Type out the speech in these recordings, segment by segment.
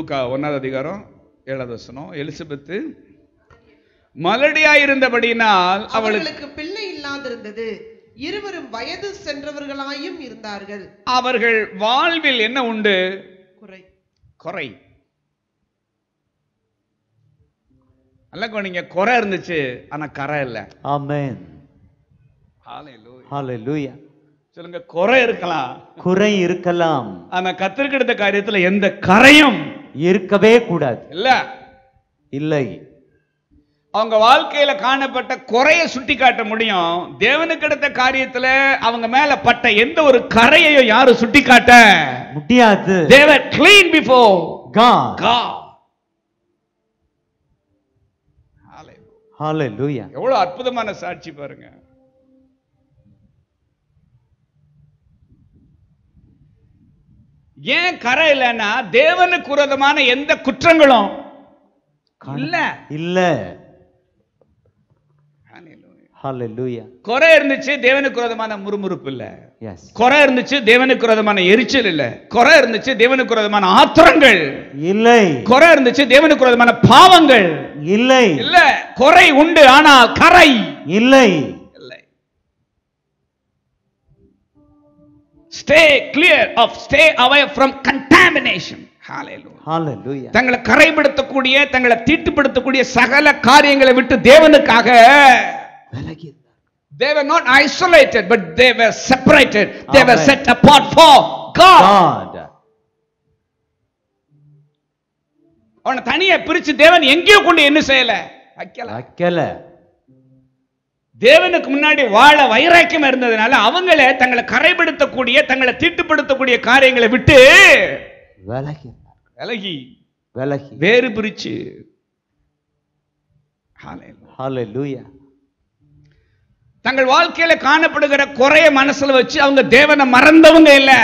லூக்கா ஒன்னாவது அதிகாரம் ஏழாவது வசனம் எலிசபெத்து மலடியாயிருந்தபடியினால் அவளுக்கு அவர்களுக்கு பிள்ளை இல்லாதிருந்தது இருவரும் வயது சென்றவர்களாயும் இருந்தார்கள் அவர்கள் வாழ்வில் என்ன உண்டு குறை குறை நல்ல கவனிங்க குறை இருந்துச்சு ஆனா கரை இல்ல ஆமென் Hallelujah. ஹalleluya சொல்லுங்க குறை இருக்கலாம் குறை இருக்கலாம் ஆனா கத்திருக்கெடுத்த காரியத்துல எந்த கரையும் இருக்கவே கூடாது இல்ல இல்லை அவங்க வாழ்க்கையில காணப்பட்ட குறைய சுட்டி காட்ட முடியும் தேவனுக்கு எடுத்த காரியத்துல அவங்க மேல பட்ட எந்த ஒரு கரையையும் யாரும் சுட்டி காட்ட முடியாது தேவர் clean before God God. Hallelujah. ஹalleluya எவ்வளவு அற்புதமான சாட்சி பாருங்க ஏன் கரை இல்லைன்னா தேவனுக்கு விரோதமான எந்த குற்றங்களும் இல்ல இல்ல ஹalleluya குறை இருந்துச்சு தேவனுக்கு விரோதமான முறுமுறுப்பு இல்ல எஸ் குறை இருந்துச்சு தேவனுக்கு விரோதமான எரிச்சல் இல்ல குறை இருந்துச்சு தேவனுக்கு விரோதமான ஆத்திரங்கள் இல்லை குறை இருந்துச்சு தேவனுக்கு விரோதமான பாவங்கள் இல்லை இல்ல குறை உண்டு ஆனால் கரை இல்லை இல்லை stay clear of stay away from contamination ஹalleluya தங்களை கரைப்படுத்தக்கூடிய தங்களை தீட்டுப்படுத்தக்கூடிய சகல காரியங்களை விட்டு தேவனுக்காக விலகி they were not isolated but they were separated they were Amen. set apart for god God அவனை தனியா பிரிச்சு தேவன் எங்கேயோ கொண்டு என்ன செய்யல வைக்கல வைக்கல தேவனுக்கு முன்னாடி வாழ வைராக்கியம் இருந்ததுனால அவங்கள தங்களை கரைப்படுத்தக்கூடிய தங்களை தீட்டுப்படுத்தக்கூடிய காரியங்களை விட்டு விலகி விலகி விலகி வேறு பிரிச்சு Hallelujah. ஹalleluya தங்கள் வாழ்க்கையில காணப்படுகிற குறைய மனசுல வச்சு அவங்க தேவனை மறந்தவங்க இல்ல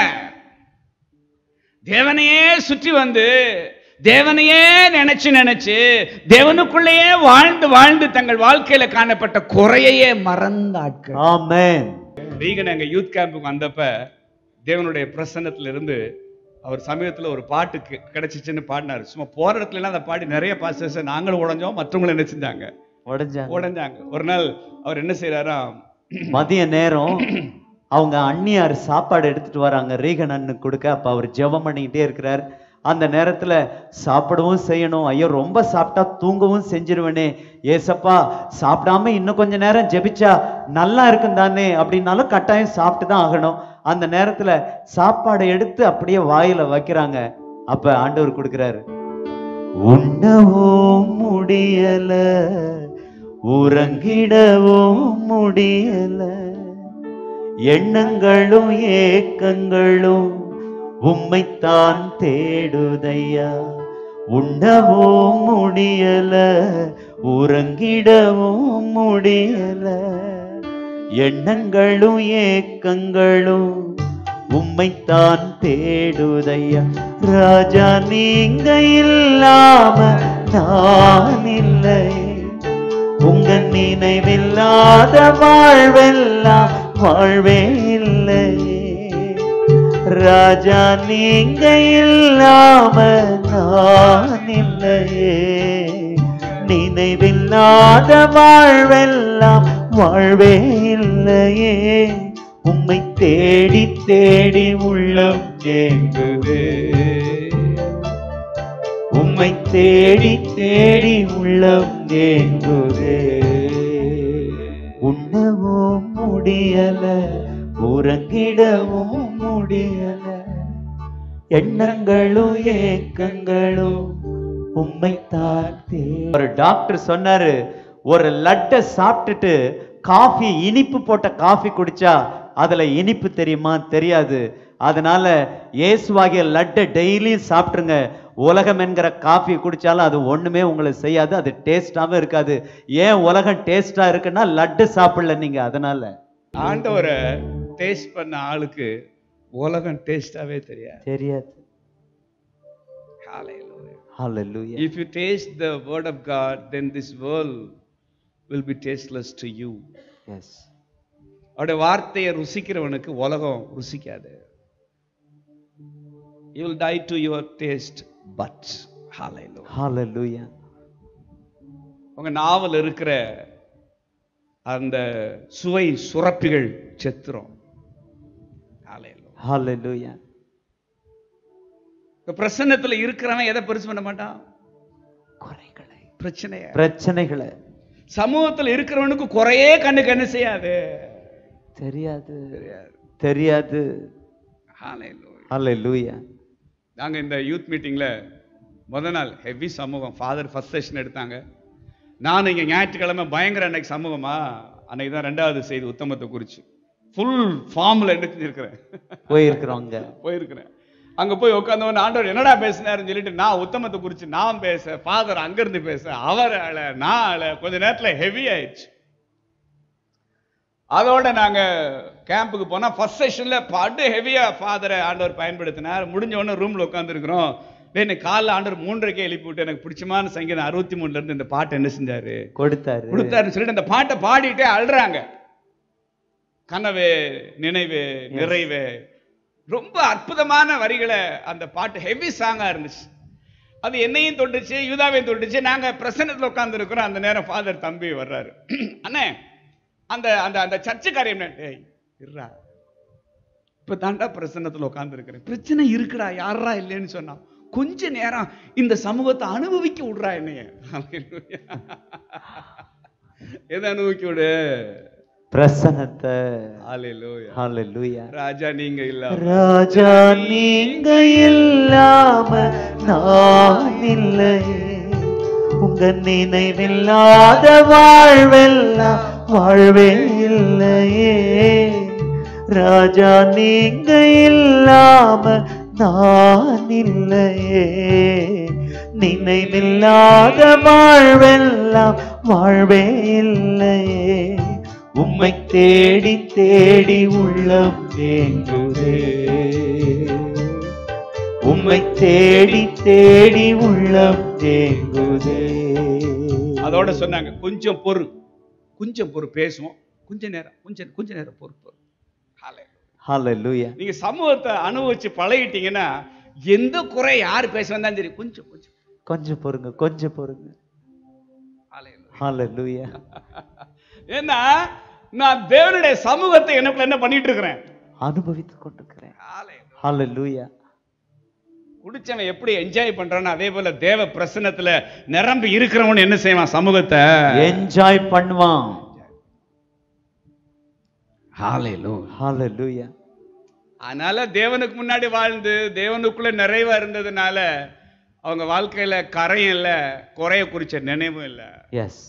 தேவனையே சுற்றி வந்து தேவனையே நினைச்சு நினைச்சு தேவனுக்குள்ளேயே வாழ்ந்து வாழ்ந்து தங்கள் வாழ்க்கையில காணப்பட்ட குறையையே மறந்த ஆட்கள் ஆமென் ரீகன் எங்க யூத் கேம்புக்கு வந்தப்ப தேவனுடைய பிரசன்னத்துல இருந்து அவர் சமீபத்துல ஒரு பாட்டு கி- கிடைச்சிச்சுன்னு பாடினாரு சும்மா போற இடத்துல எல்லாம் அந்த பாடி நிறைய பாஸ்டர்ஸ் நாங்களும் உடைஞ்சோம் மற்றவங்களும் என்ன செஞ்சாங்க உடைஞ்சாங்க உடைஞ்சாங்க ஒரு நாள் அவர் என்ன செய்யறாராம் மதிய நேரம் அவங்க அண்ணியார் சாப்பாடு எடுத்துட்டு வராங்க ரீகன் அண்ணனுக்கு கொடுக்க அப்ப அவர் ஜெபம் பண்ணிக்கிட்டே இருக்கிறார் அந்த நேரத்துல சாப்பிடவும் செய்யணும் ஐயோ ரொம்ப சாப்பிட்டா தூங்கவும் செஞ்சிருவேனே ஏசப்பா சாப்பிடாம இன்னும் கொஞ்ச நேரம் ஜெபிச்சா நல்லா இருக்கும் தானே அப்படின்னாலும் கட்டாயம் சாப்பிட்டு தான் ஆகணும் அந்த நேரத்துல சாப்பாடை எடுத்து அப்படியே வாயில வைக்கிறாங்க அப்ப ஆண்டவர் கொடுக்கிறாரு உண்ணவும் முடியல உறங்கிடவும் முடியல எண்ணங்களும் ஏக்கங்களும் உம்மைத்தான் தேடுதையா உண்ணவும் முடியல உறங்கிடவும் முடியல எண்ணங்களும் ஏக்கங்களும் உம்மைத்தான் தேடுதையா ராஜா நீங்க இல்லாம நான் இல்லை உங்க நினைவில்லாத வாழ்வெல்லாம் வாழ்வே இல்லையே ராஜா நீங்க இல்லாம நான் இல்லையே நினைவில்லாத வாழ்வெல்லாம் வாழ்வே இல்லையே உம்மை தேடி தேடி உள்ளம் ஏங்குதே உம்மை தேடி தேடி உள்ளம் ஏங்குதே உண்ணவும் முடியல உறங்கிடவும் முடியல எண்ணங்களும் ஏக்கங்களும் உம்மை தாத்தே ஒரு டாக்டர் சொன்னாரு ஒரு லட்டை சாப்பிட்டுட்டு காஃபி இனிப்பு போட்ட காஃபி குடிச்சா அதுல இனிப்பு தெரியுமா தெரியாது அதனால இயேசுவாகிய லட்டை டெய்லியும் சாப்பிட்டுருங்க உலகம் என்கிற காஃபி குடிச்சாலும் அது ஒண்ணுமே உங்களை செய்யாது அது டேஸ்டாவும் இருக்காது ஏன் உலகம் டேஸ்டா இருக்குன்னா லட்டு சாப்பிடல நீங்க அதனால ஆண்டவரை டேஸ்ட் பண்ண ஆளுக்கு உலகம் டேஸ்டாவே தெரியாது தெரியாது Hallelujah. ஹalleluya If you taste the word of God, then this world will be tasteless to you. Yes அவருடைய வார்த்தையை ருசிக்கிறவனுக்கு உலகம் ருசிக்காது you will die to your taste buds Hallelujah. ஹalleluya உங்க நாவல் இருக்கிற அந்த சுவை சுரப்பிகள் செத்துரும் Hallelujah. ஹalleluya இப்ப பிரசன்னத்துல இருக்கிறவன் எதை பெருசு பண்ண மாட்டான் குறைகளை பிரச்சனைய பிரச்சனைகளை சமூகத்துல இருக்கிறவனுக்கு குறையே கண்ணு கண்ணு செய்யாது தெரியாது தெரியாது Hallelujah. ஹalleluya நாங்க இந்த யூத் மீட்டிங்ல முத நாள் ஹெவி சமூகம் ஃபாதர் ஃபர்ஸ்ட் செஷன் எடுத்தாங்க நான் இங்க ஞாயிற்றுக்கிழமை பயங்கர அன்னைக்கு சமூகமா அன்னைக்கு தான் ரெண்டாவது செய்தி உத்தமத்தை குறிச்சு ஃபுல் ஃபார்ம்ல எடுத்துருக்கிறேன் போயிருக்கிறோங்க போயிருக்கிறேன் அங்க போய் உட்காந்தவன் ஆண்டவர் என்னடா பேசினாருன்னு சொல்லிட்டு நான் உத்தமத்தை குறிச்சு நான் பேச ஃபாதர் அங்கிருந்து பேச அவர் அழ நான் அழ கொஞ்ச நேரத்துல ஹெவி ஆயிடுச்சு அதோட நாங்க கேம்புக்கு போனா ஃபர்ஸ்ட் செஷன்ல படு ஹெவியா ஃபாதரை ஆண்டவர் பயன்படுத்தினார் முடிஞ்ச உடனே ரூம்ல உட்காந்துருக்கிறோம் இன்னைக்கு காலைல ஆண்டவர் மூன்றரைக்கே எழுப்பி விட்டு எனக்கு பிடிச்சமான சங்கீதம் அறுபத்தி மூணுல இருந்து இந்த பாட்டு என்ன செஞ்சாரு கொடுத்தாரு கொடுத்தாருன்னு சொல்லிட்டு அந்த பாட்டை பாடிட்டே அழுறாங்க கனவே நினைவே நிறைவே ரொம்ப அற்புதமான வரிகளை அந்த பாட்டு ஹெவி சாங்கா இருந்துச்சு அது என்னையும் தொட்டுச்சு யூதாவையும் தொட்டுச்சு நாங்க பிரசன்னத்துல உட்கார்ந்து இருக்கிறோம் அந்த நேரம் ஃபாதர் தம்பி வர்றாரு அண்ணே அந்த அந்த அந்த சர்ச்சு காரியம் என்ன? டேய் இருடா இப்ப தாண்டா பிரசன்னத்துல உட்கார்ந்து இருக்கிறேன் பிரச்சனை இருக்குடா யாரா இல்லைன்னு சொன்னா கொஞ்ச நேரம் இந்த சமூகத்தை அனுபவிக்க விடுறா என்னைய எதை அனுபவிக்க விடு பிரசனத்தை ஹalleluya ஹalleluya ராஜா நீங்க இல்ல ராஜா நீங்க இல்லாம நான் இல்லையே உங்க நினைவில்லாத வாழ்வெல்லாம் வாழ்வே இல்லையே ராஜா நீங்க இல்லாம நான் இல்லையே நினைவில்லாத வாழ்வெல்லாம் வாழ்வே இல்லையே உம்மை தேடி தேடி உள்ளம் தேங்குதே உம்மை தேடி தேடி உள்ளம் தேங்குதே அதோட சொன்னாங்க கொஞ்சம் பொறு கொஞ்சம் பொறு பேசுவோம் கொஞ்ச நேரம் கொஞ்சம் கொஞ்ச நேரம் பொறு பொறு Hallelujah. ஹalleluya நீங்க சமூகத்தை அனுபவிச்சு பழகிட்டீங்கன்னா எந்த குறை யார் பேச வந்தாலும் சரி கொஞ்சம் கொஞ்சம் கொஞ்சம் பொறுங்க கொஞ்சம் பொறுங்க Hallelujah. ஹalleluya ஏன்னா நான் தேவனுடைய சமூகத்தை எனக்குள்ள என்ன பண்ணிட்டு இருக்கிறேன் அனுபவித்துக் கொண்டிருக்கிறேன் Hallelujah. ஹalleluya குடிச்சவன் எப்படி என்ஜாய் பண்றானோ அதே போல தேவ பிரசன்னத்துல நிரம்பி இருக்கிறவன் என்ன செய்வான் சமூகத்தை என்ஜாய் பண்ணுவான் Hallelujah. ஹalleluya அதனால தேவனுக்கு முன்னாடி வாழ்ந்து தேவனுக்குள்ள நிறைவா இருந்ததுனால அவங்க வாழ்க்கையில கரையும் இல்ல குறைய குறிச்ச நினைவும் இல்ல எஸ்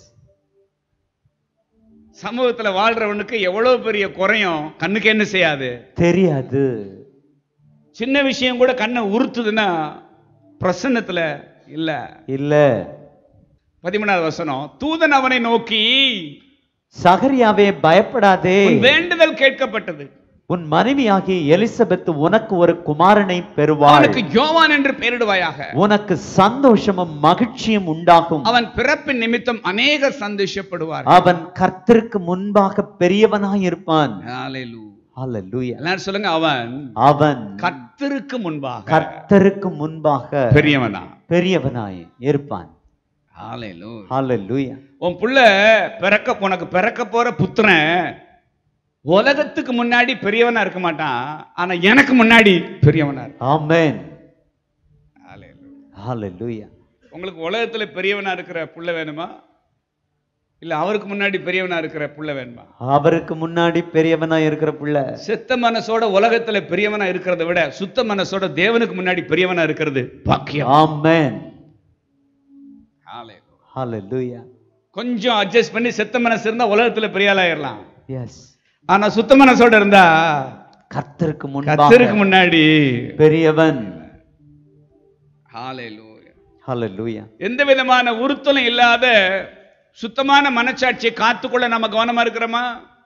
சமூகத்துல வாழ்றவனுக்கு எவ்வளவு பெரிய குறையும் கண்ணுக்கு என்ன செய்யாது தெரியாது சின்ன விஷயம் கூட கண்ணை உறுத்துதுன்னா பிரசன்னத்துல இல்ல இல்ல பதிமூணாவது வசனம் தூதன் அவனை நோக்கி சகரியாவே பயப்படாதே உன் வேண்டுதல் கேட்கப்பட்டது உன் மனைவியாகிய எலிசபெத் உனக்கு ஒரு குமாரனை பெறுவாள் அவனுக்கு யோவான் என்று பெயரிடுவாயாக உனக்கு சந்தோஷமும் மகிழ்ச்சியும் உண்டாகும் அவன் பிறப்பின் நிமித்தம் அநேக சந்தோஷப்படுவார் அவன் கர்த்தருக்கு முன்பாக பெரியவனாயிருப்பான் ஹalleluya எல்லாரும் சொல்லுங்க அவன் அவன் கர்த்தருக்கு முன்பாக கர்த்தருக்கு முன்பாக பெரியவனா பெரியவனாய் இருப்பான் Hallelujah. ஹalleluya உன் புள்ள பிறக்க உனக்கு பிறக்க போற புத்திரன் உலகத்துக்கு முன்னாடி பெரியவனா இருக்க மாட்டான் ஆனா எனக்கு முன்னாடி பெரியவனா இருப்பான் ஆமென் Hallelujah. ஹalleluya உங்களுக்கு உலகத்துல பெரியவனா இருக்கிற புள்ள வேணுமா இல்ல அவருக்கு முன்னாடி பெரியவனா இருக்கிற புள்ள வேணுமா அவருக்கு முன்னாடி பெரியவனாய் இருக்கிற புள்ள செத்த மனசோட உலகத்துல பெரியவனா இருக்கிறத விட சுத்த மனசோட தேவனுக்கு முன்னாடி பெரியவனா இருக்கிறது பாக்கியம் ஆமென் Hallelujah. ஹalleluya கொஞ்சம் அட்ஜஸ்ட் பண்ணி செத்த மனசு இருந்தா உலகத்துல பெரிய ஆளாயிரலாம் எஸ் ஆனா சுத்த மனசோட இருந்தா கர்த்தருக்கு கத்தருக்கு முன்பாக முன்னாடி பெரியவன் Hallelujah. ஹalleluya எந்த விதமான உறுத்தலும் இல்லாத சுத்தமான மனச்சாட்சியை காத்துக்கொள்ள நம்ம கவனமா இருக்கிறோமா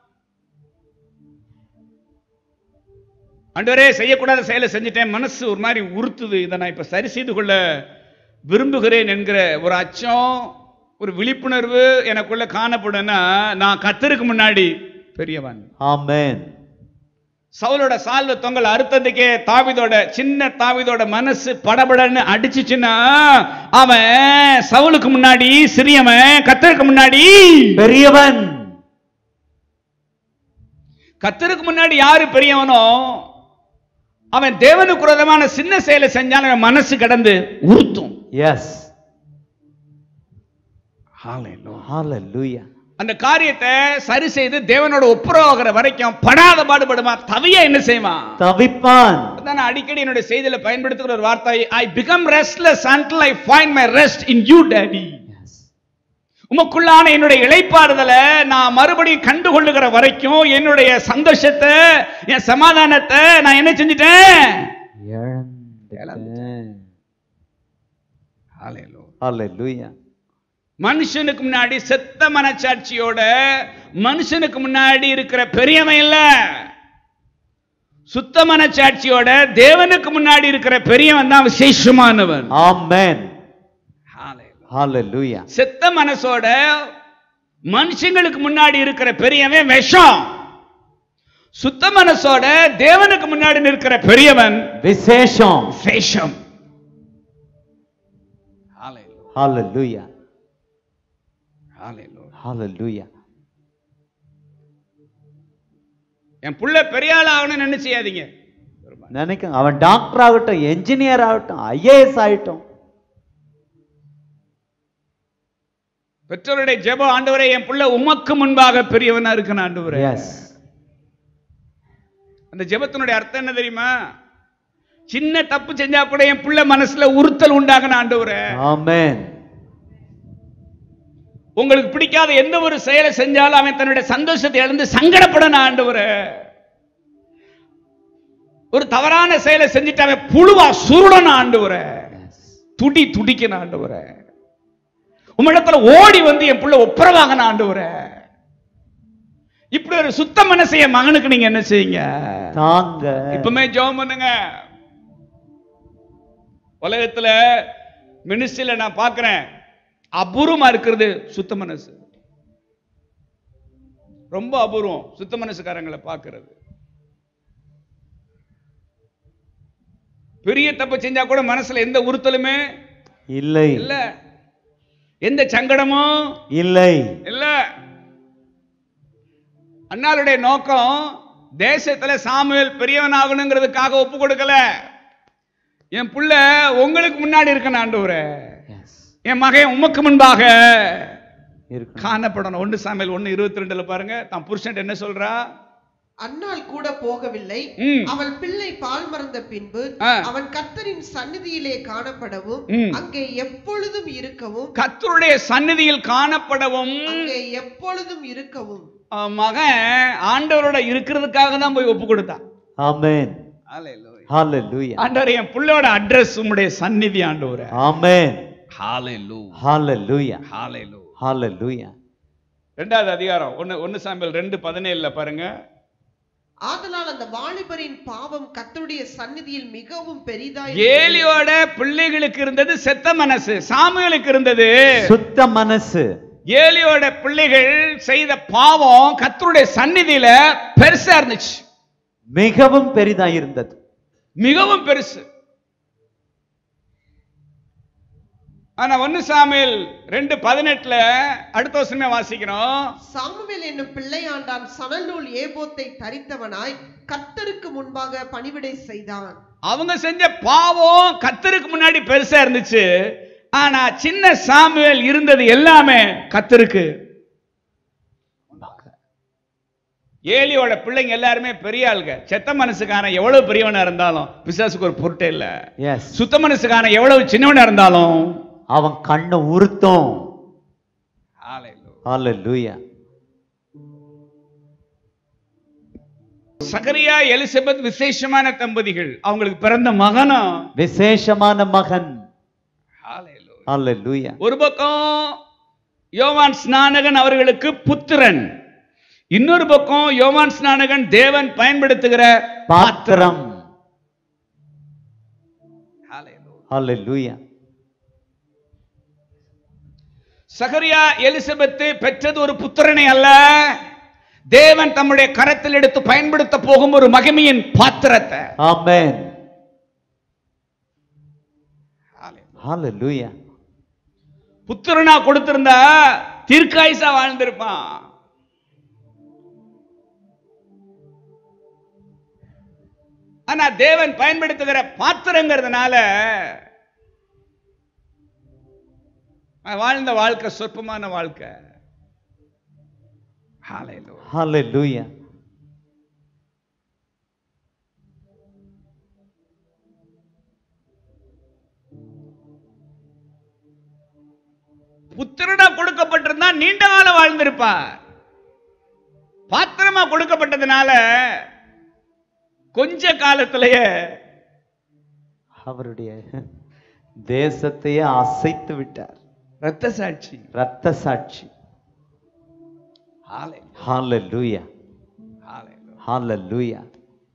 ஆண்டவரே செய்யக்கூடாத செயலை செஞ்சுட்டேன் மனசு ஒரு மாதிரி உறுத்துது இதை நான் இப்ப சரி செய்து கொள்ள விரும்புகிறேன் என்கிற ஒரு அச்சம் ஒரு விழிப்புணர்வு எனக்குள்ள காணப்படும்னா நான் கத்தருக்கு முன்னாடி பெரியவன் ஆமென் சவுலோட சால்வ தொங்கல் அறுத்ததுக்கே தாவிதோட சின்ன தாவிதோட மனசு படபடன்னு அடிச்சுச்சுன்னா அவன் சவுலுக்கு முன்னாடி சிறியவன் கத்தருக்கு முன்னாடி பெரியவன் கத்தருக்கு முன்னாடி யாரு பெரியவனோ அவன் தேவனுக்கு விரோதமான சின்ன செயலை செஞ்சாலும் அவன் மனசு கடந்து உறுத்தும் எஸ் ஹalleluya அந்த காரியத்தை சரி செய்து தேவனோட ஒப்புரவாகிற வரைக்கும் படாத பாடுபடுமா தவிய என்ன செய்வான் தவிப்பான் அதான் நான் அடிக்கடி என்னுடைய செய்தியில பயன்படுத்துகிற ஒரு வார்த்தை I become restless until I find my rest in you daddy yes உமக்குள்ளான என்னுடைய இளைப்பாறுதலை நான் மறுபடியும் கண்டுகொள்ளுகிற வரைக்கும் என்னுடைய சந்தோஷத்தை என் சமாதானத்தை நான் என்ன செஞ்சிட்டேன் இழந்துட்டேன் Hallelujah. ஹalleluya மனுஷனுக்கு முன்னாடி செத்த மனச்சாட்சியோட மனுஷனுக்கு முன்னாடி இருக்கிற பெரியவன் இல்ல சுத்த மனச்சாட்சியோட தேவனுக்கு முன்னாடி இருக்கிற பெரியவன் தான் விசேஷமானவன் ஆமென் ஹalleluya செத்த மனசோட மனுஷங்களுக்கு முன்னாடி இருக்கிற பெரியவன் விஷம் சுத்த மனசோட தேவனுக்கு முன்னாடி நிற்கிற பெரியவன் விசேஷம் விசேஷம் ஹalleluya ஹalleluya என் புள்ள பெரிய ஆள் ஆகணும்னு என்ன செய்யாதீங்க நினைக்க அவன் டாக்டர் ஆகட்டும் என்ஜினியர் ஆகட்டும் ஐஏஎஸ் ஆகட்டும் பெற்றோருடைய ஜெபம் ஆண்டவரே என் புள்ள உமக்கு முன்பாக பெரியவனா இருக்கணும் ஆண்டவரே எஸ் அந்த ஜெபத்தினுடைய அர்த்தம் என்ன தெரியுமா சின்ன தப்பு செஞ்சா கூட என் புள்ள மனசுல உறுத்தல் உண்டாகணும் ஆண்டவரே ஆமென் உங்களுக்கு பிடிக்காத எந்த ஒரு செயலை செஞ்சாலும் அவன் தன்னுடைய சந்தோஷத்தை இழந்து சங்கடப்படணும் ஆண்டவரே ஒரு தவறான செயலை செஞ்சுட்டு அவன் புழுவா சுருடணும் ஆண்டவரே துடி துடிக்கணும் ஆண்டவரே உம்மிடத்துல ஓடி வந்து என் புள்ள ஒப்புரவாகணும் ஆண்டவரே இப்படி ஒரு சுத்த மனசை என் மகனுக்கு நீங்க என்ன செய்யுங்க தாங்க இப்பவுமே ஜெபம் பண்ணுங்க உலகத்துல மினிஸ்ட்ரியில நான் பார்க்கிறேன் அபூர்வமா இருக்கிறது சுத்த மனசு ரொம்ப அபூர்வம் சுத்த மனசுக்காரங்களை பார்க்கிறது பெரிய தப்பு செஞ்சா கூட மனசுல எந்த உறுத்தலுமே இல்லை இல்ல எந்த சங்கடமும் இல்லை இல்ல அண்ணாளுடைய நோக்கம் தேசத்துல சாமுவேல் பெரியவன் ஆகணுங்கிறதுக்காக ஒப்பு கொடுக்கல என் புள்ள உங்களுக்கு முன்னாடி இருக்கணும் ஆண்டவரே எஸ் என் மகன் உமக்கு முன்பாக இருக்கணும் காணப்படணும் ஒன்று சாமுவேல் ஒன்று இருபத்தி ரெண்டுல பாருங்க தான் புருஷன் என்ன சொல்றா அன்னாள் கூட போகவில்லை ம். அவள் பிள்ளை பால் மறந்த பின்பு ஆ. அவன் கர்த்தரின் சந்நிதியிலே காணப்படவும் ம். அங்கே எப்பொழுதும் இருக்கவும் கர்த்தருடைய சந்நிதியில் காணப்படவும் அங்கே எப்பொழுதும் இருக்கவும் அவன் மகன் ஆண்டவரோட இருக்கிறதுக்காக தான் போய் ஒப்பு கொடுத்தான் ஆமென் ஹalleluya ஆண்டவர் என் புள்ளையோட அட்ரஸ் உம்முடைய சந்நிதி ஆண்டவரே ஆமென் ஹalleluya ஹalleluya ஹalleluya ஹalleluya ரெண்டாவது அதிகாரம் ஒன்னு ஒன்னு சாம்பல் ரெண்டு பதினேழுல பாருங்க ஆதலால் அந்த வாலிபரின் பாவம் கர்த்தருடைய சந்நிதியில் மிகவும் பெரிதாய் ஏலியோட பிள்ளைகளுக்கு இருந்தது செத்த மனசு சாமுவேலுக்கு இருந்தது சுத்த மனசு ஏலியோட பிள்ளைகள் செய்த பாவம் கர்த்தருடைய சந்நிதியில பெருசா இருந்துச்சு மிகவும் பெரிதாய் இருந்தது மிகவும் பெருசு ஆனா ஒன்னு சாமுவேல் ரெண்டு பதினெட்டுல அடுத்த வருஷமே வாசிக்கிறோம் சாமுவேல் என்னும் பிள்ளையாண்டான் சணநூல் ஏபோத்தை தரித்தவனாய் கர்த்தருக்கு முன்பாக பணிவிடை செய்தான் அவங்க செஞ்ச பாவம் கத்தருக்கு முன்னாடி பெருசா இருந்துச்சு ஆனா சின்ன சாமுவேல் இருந்தது எல்லாமே கத்தருக்கு ஏலியோட பிள்ளைங்க எல்லாருமே பெரிய ஆளுங்க செத்த மனசுக்காரன் எவ்வளவு பெரியவனா இருந்தாலும் பிசாசுக்கு ஒரு பொருட்டே இல்ல எஸ் சுத்த மனசுக்காரன் எவ்வளவு சின்னவனா இருந்தாலும் அவன் கண்ணை உறுத்தும் ஹalleluya சகரியா எலிசபெத் விசேஷமான தம்பதிகள் அவங்களுக்கு பிறந்த மகனும் விசேஷமான மகன் ஹalleluya ஒரு பக்கம் யோவான் ஸ்நானகன் அவர்களுக்கு புத்திரன் இன்னொரு பக்கம் யோவான் ஸ்நானகன் தேவன் பயன்படுத்துகிற பாத்திரம் ஹalleluya சகரியா எலிசபெத்து பெற்றது ஒரு புத்திரனை அல்ல தேவன் தம்முடைய கரத்தில் எடுத்து பயன்படுத்த போகும் ஒரு மகிமையின் பாத்திரத்தை ஆமென் ஹalleluya புத்திரனா கொடுத்திருந்தா தீர்க்காயுசா வாழ்ந்திருப்பான் ஆனா தேவன் பயன்படுத்துகிற பாத்திரங்கிறதுனால அவன் வாழ்ந்த வாழ்க்கை சொற்பமான வாழ்க்கை Hallelujah. ஹalleluya புத்திரனா கொடுக்கப்பட்டிருந்தா நீண்ட காலம் வாழ்ந்திருப்பார் பாத்திரமா கொடுக்கப்பட்டதுனால கொஞ்ச காலத்திலேயே அவருடைய தேசத்தையே அசைத்து விட்டார் ரத்த சாட்சி ரத்த சாட்சி ஹalleluya ஹalleluya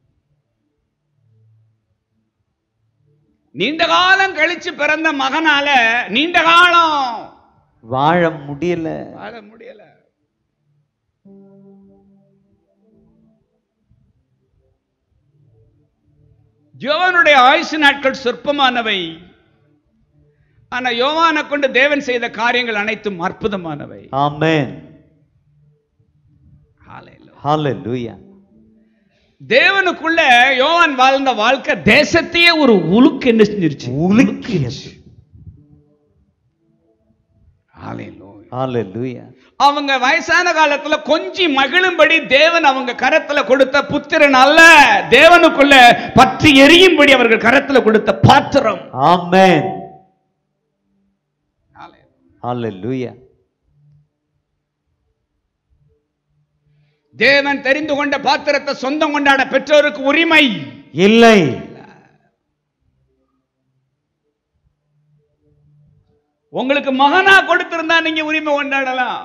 நீண்ட காலம் கழிச்சு பிறந்த மகனால நீண்ட காலம் வாழ முடியல வாழ முடியல யோவானுடைய ஆயுசு நாட்கள் சொற்பமானவை ஆனா யோவானை கொண்டு தேவன் செய்த காரியங்கள் அனைத்தும் அற்புதமானவை ஆமென் ஹalleluya தேவனுக்குள்ள யோவான் வாழ்ந்த வாழ்க்கை தேசத்தையே ஒரு உலுக்கு என்ன செஞ்சிருச்சு உலுக்கியது Hallelujah. ஹalleluya அவங்க வயசான காலத்துல கொஞ்சி மகிழும்படி தேவன் அவங்க கரத்துல கொடுத்த புத்திரன் அல்ல தேவனுக்குள்ள பற்றி எரியும்படி அவர்கள் கரத்துல கொடுத்த பாத்திரம் ஆமென் ஹalleluya தேவன் தெரிந்து கொண்ட பாத்திரத்தை சொந்தம் கொண்டாட பெற்றோருக்கு உரிமை இல்லை உங்களுக்கு மகனா கொடுத்திருந்தா நீங்க உரிமை கொண்டாடலாம்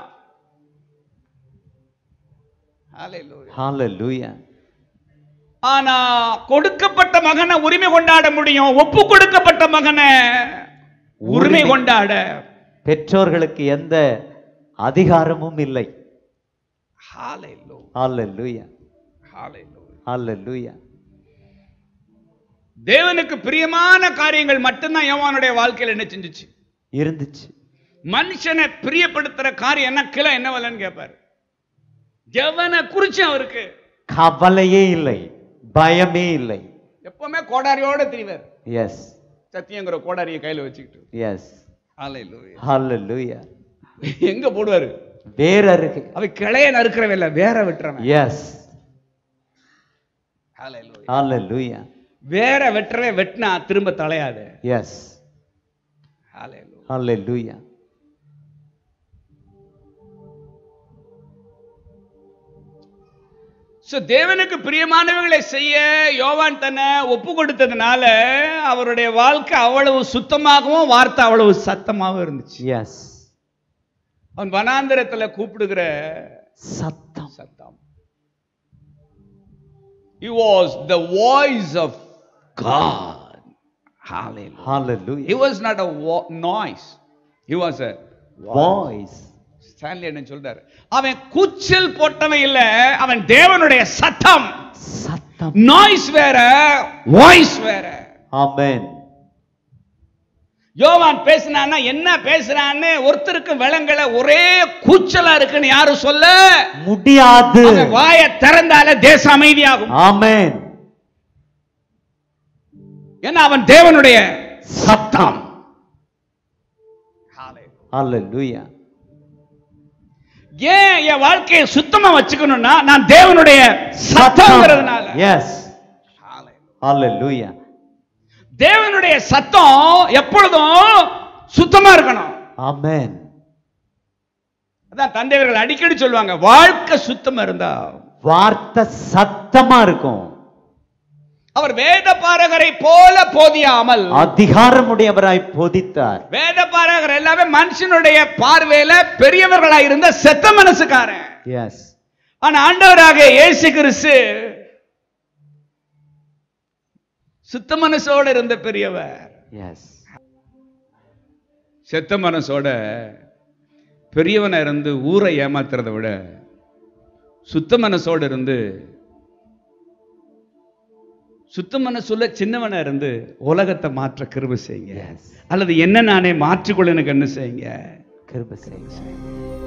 Hallelujah. ஹalleluya ஆனா கொடுக்கப்பட்ட மகனை உரிமை கொண்டாட முடியும் ஒப்பு கொடுக்கப்பட்ட மகனை உரிமை உரிமை. கொண்டாட பெற்றோர்களுக்கு எந்த அதிகாரமும் இல்லை Hallelujah. ஹalleluya Hallelujah. ஹalleluya தேவனுக்கு பிரியமான காரியங்கள் மட்டும்தான் யோவானுடைய வாழ்க்கையில என்ன செஞ்சுச்சு இருந்துச்சு மனுஷனை பிரியப்படுத்துற காரியம் என்ன கிளை என்ன வரலன்னு கேட்பாரு எவனை குறிச்சு அவருக்கு கவலையே இல்லை பயமே இல்லை எப்பவுமே கோடாரியோட திரிவார் எஸ் சத்தியங்கிற கோடாரியை கையில வச்சுக்கிட்டு எஸ் Hallelujah. ஹalleluya எங்க போடுவாரு வேற அருகே அவ கிளைய நறுக்கிறவன் இல்ல வேற வெட்டுறவன் எஸ் Hallelujah. ஹalleluya வேற வெட்டுறவன் வெட்டினா திரும்ப தலையாது எஸ் Hallelujah. ஹalleluya So, தேவனுக்கு பிரியமானவைகளை செய்ய யோவான் தன்னை ஒப்பு கொடுத்ததுனால அவருடைய வாழ்க்கை அவ்வளவு சுத்தமாகவும் வார்த்தை அவ்வளவு சத்தமாகவும் இருந்துச்சு எஸ் அவன் வனாந்திரத்துல கூப்பிடுகிற சத்தம் சத்தம் He was the voice of God. Hallelujah. He ஹalleluya was not a wo- noise. He was a voice Stanley என்ன சொல்றாரு அவன் கூச்சல் போட்டவன் இல்ல அவன் தேவனுடைய சத்தம் சத்தம் நாய்ஸ் வேற வாய்ஸ் வேற ஆமென் யோவான் பேசினான்னா என்ன பேசுறான்னு ஒருத்தருக்கு விளங்கல ஒரே கூச்சலா இருக்குன்னு யாரும் சொல்ல முடியாது அவன் வாயை திறந்தால தேசம் அமைதியாகும் ஆமென் ஏன்னா அவன் தேவனுடைய சத்தம் ஹalleluya ஏன் என் வாழ்க்கையை சுத்தமா வச்சுக்கணும்னா நான் தேவனுடைய சத்தம்ங்கிறதுனால எஸ் ஹalleluya தேவனுடைய சத்தம் எப்பொழுதும் சுத்தமா இருக்கணும் ஆமென் அதான் தந்தையர்கள் அடிக்கடி சொல்லுவாங்க வாழ்க்கை சுத்தமா இருந்தா வார்த்தை சத்தமா இருக்கும் அவர் வேத பாரகரை போல போதியாமல் அதிகாரமுடையவராய் போதித்தார் வேத பாரகர் எல்லாமே மனுஷனுடைய பார்வையில பெரியவர்களா இருந்த செத்த மனசுக்காரன் எஸ் ஆனா ஆண்டவராக இயேசு கிறிஸ்து சுத்த மனசோட இருந்த பெரியவர் எஸ் செத்த மனசோட பெரியவனா இருந்து ஊரை ஏமாத்துறதை விட சுத்த மனசோடு இருந்து சுத்த மனசுள்ள சின்னவனா இருந்து உலகத்தை மாற்ற கிருபை செய்யுங்க Yes. அல்லது என்ன நானே மாற்றிக்கொள்ள எனக்கு என்ன செய்யுங்க கிருபை செய்யுங்க